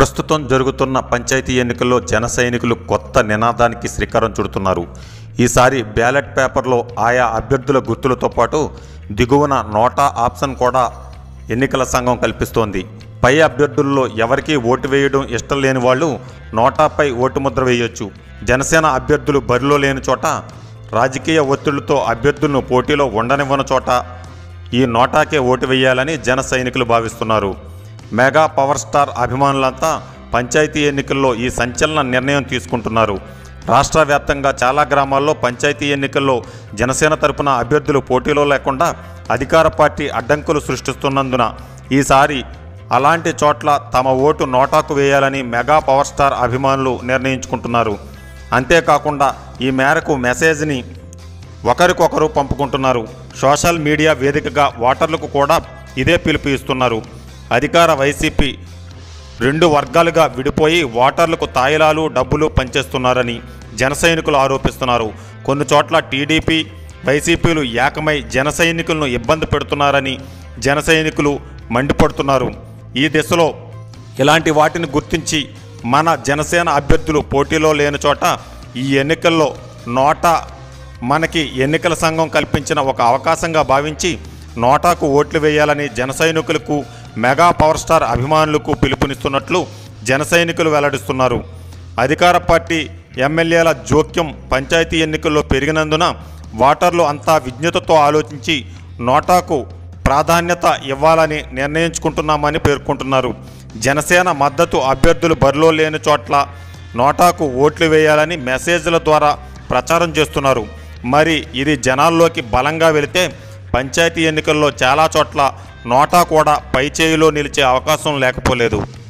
ప్రస్తుతం జరుగుతున్న పంచాయతీ ఎన్నికల్లో జన సైనికులు కొత్త నినాదానికి శ్రీకారం చుడుతున్నారు ఈసారి బ్యాలెట్ పేపర్లో ఆయా అభ్యర్థుల గుర్తులతో పాటు దిగువన నోటా ఆప్షన్ కూడా ఎన్నికల సంఘం కల్పిస్తోంది పై అభ్యర్థుల్లో ఎవరికీ ఓటు వేయడం ఇష్టం లేని వాళ్ళు నోటాపై ఓటు ముద్ర వేయొచ్చు జనసేన అభ్యర్థులు బరిలో లేని చోట రాజకీయ ఒత్తిళ్లతో అభ్యర్థులను పోటీలో ఉండనివ్వని చోట ఈ నోటాకే ఓటు వేయాలని జన సైనికులు భావిస్తున్నారు మెగా పవర్ స్టార్ అభిమానులంతా పంచాయతీ ఎన్నికల్లో ఈ సంచలన నిర్ణయం తీసుకుంటున్నారు రాష్ట్ర వ్యాప్తంగా చాలా గ్రామాల్లో పంచాయతీ ఎన్నికల్లో జనసేన తరపున అభ్యర్థులు పోటీలో లేకుండా అధికార పార్టీ అడ్డంకులు సృష్టిస్తున్నందున ఈసారి అలాంటి చోట్ల తమ ఓటు నోటాకు వేయాలని మెగా పవర్ స్టార్ అభిమానులు నిర్ణయించుకుంటున్నారు అంతేకాకుండా ఈ మేరకు మెసేజ్ని ఒకరికొకరు పంపుకుంటున్నారు సోషల్ మీడియా వేదికగా ఓటర్లకు కూడా ఇదే పిలుపు ఇస్తున్నారు అధికార వైసీపీ రెండు వర్గాలుగా విడిపోయి ఓటర్లకు తాయిలాలు డబ్బులు పంచేస్తున్నారని జన సైనికులు ఆరోపిస్తున్నారు కొన్ని చోట్ల టీడీపీ వైసీపీలు ఏకమై జన సైనికులను ఇబ్బంది పెడుతున్నారని జన సైనికులు మండిపడుతున్నారు ఈ దిశలో ఇలాంటి వాటిని గుర్తించి మన జనసేన అభ్యర్థులు పోటీలో లేని చోట ఈ ఎన్నికల్లో నోటా మనకి ఎన్నికల సంఘం కల్పించిన ఒక అవకాశంగా భావించి నోటాకు ఓట్లు వేయాలని జన సైనికులకు మెగా పవర్ స్టార్ అభిమానులకు పిలుపునిస్తున్నట్లు జన సైనికులు వెల్లడిస్తున్నారు అధికార పార్టీ ఎమ్మెల్యేల జోక్యం పంచాయతీ ఎన్నికల్లో పెరిగినందున ఓటర్లు అంతా విజ్ఞతతో ఆలోచించి నోటాకు ప్రాధాన్యత ఇవ్వాలని నిర్ణయించుకుంటున్నామని పేర్కొంటున్నారు జనసేన మద్దతు అభ్యర్థులు బరిలో లేని చోట్ల నోటాకు ఓట్లు వేయాలని మెసేజ్ల ద్వారా ప్రచారం చేస్తున్నారు మరి ఇది జనాల్లోకి బలంగా వెళితే పంచాయతీ ఎన్నికల్లో చాలా చోట్ల నోటా కూడా పైచేయిలో నిలిచే అవకాశం లేకపోలేదు